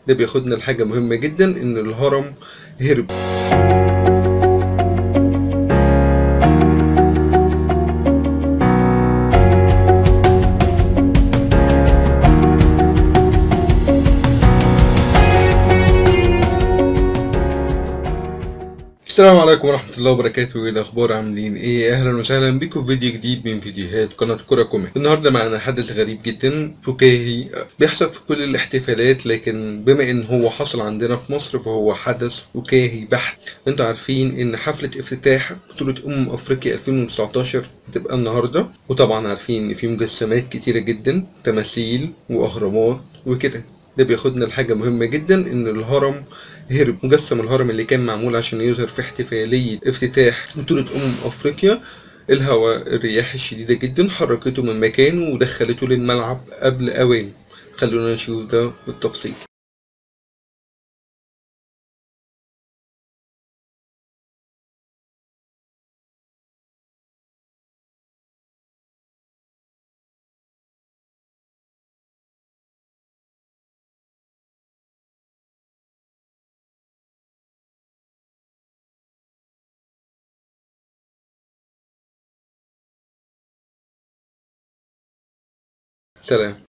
ده بياخدنا لحاجة مهمة جدا إن الهرم هرب السلام عليكم ورحمة الله وبركاته ايه الأخبار عاملين ايه أهلا وسهلا بكم في فيديو جديد من فيديوهات قناة كرة كوميك النهاردة معنا حدث غريب جدا فكاهي بيحصل في كل الاحتفالات لكن بما ان هو حصل عندنا في مصر فهو حدث فكاهي بحت انتوا عارفين ان حفلة افتتاح بطولة أمم أفريقيا 2019 هتبقى النهاردة وطبعا عارفين ان في مجسمات كتيرة جدا تماثيل وأهرامات وكده ده بياخدنا لحاجة مهمة جدا إن الهرم هرب مجسم الهرم اللي كان معمول عشان يظهر في احتفالية افتتاح بطولة أمم أفريقيا الهواء الرياح الشديدة جدا حركته من مكانه ودخلته للملعب قبل أوان خلونا نشوف ده بالتفصيل سلام